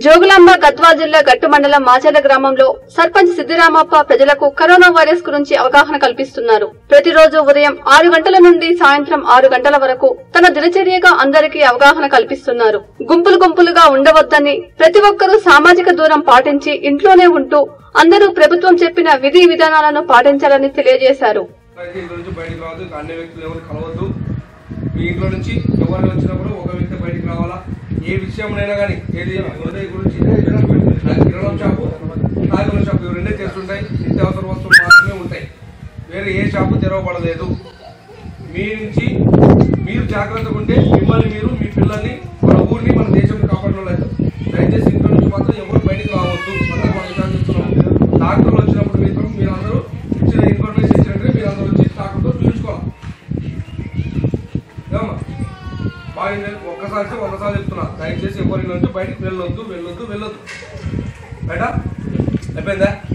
జోగులాంబ గద్వాల్ జిల్లా గట్టు మండలం మాచర్ల గ్రామంలో సర్పంచ్ సిద్దిరామప్ప ప్రజలకు కరోనా వైరస్ గురించి అవగాహన కల్పిస్తున్నారు ప్రతిరోజు ఉదయం ఆరు గంటల నుండి సాయంత్రం ఆరు గంటల వరకు తన దినచర్యగా అందరికీ అవగాహన కల్పిస్తున్నారు గుంపులు గుంపులుగా ఉండవద్దని ప్రతి ఒక్కరూ సామాజిక దూరం పాటించి ఇంట్లోనే ఉంటూ అందరూ ప్రభుత్వం చెప్పిన విధి విధానాలను పాటించాలని తెలియజేశారు అయితే ఇంట్లో నుంచి బయటికి రావద్దు ఇంకా అన్ని వ్యక్తులు ఎవరు కలవద్దు మీ ఇంట్లో నుంచి ఎవరు వచ్చినప్పుడు ఒక వ్యక్తి బయటికి రావాలా ఏ విషయంలో కానీ ఏది హృదయ గురించి కిరణం షాపు కాగితం షాపు ఇవి రెండే చేస్తుంటాయి నిత్యావసర వస్తువులు మాత్రమే ఉంటాయి వేరే ఏ షాపు తెరవబడలేదు మీ నుంచి మీరు జాగ్రత్తగా ఉంటే మిమ్మల్ని మీరు మీ పిల్లల్ని మన ఊరిని మన దేశంని కాపాడడం లేదు దయచేసి ఇంట్లో నుంచి మాత్రం ఎవరు బయటికి రావద్దు అందరూ మనం విచారణ చేస్తున్నాం డాక్టర్లు వచ్చినప్పుడు మాత్రం మీరు అందరూ ఇచ్చిన ఇన్ఫర్మేషన్ ఇచ్చినట్టు మీరు అందరూ వచ్చి డాక్టర్తో చూపించుకోవాలి ఏమమ్మా బాగా నేను ఒక్కసారి వందసార్లు చెప్తున్నా దయచేసి ఎవరి నుంచి బయటికి వెళ్ళొద్దు వెళ్ళొద్దు వెళ్ళొద్దు బయట అయిపోయిందా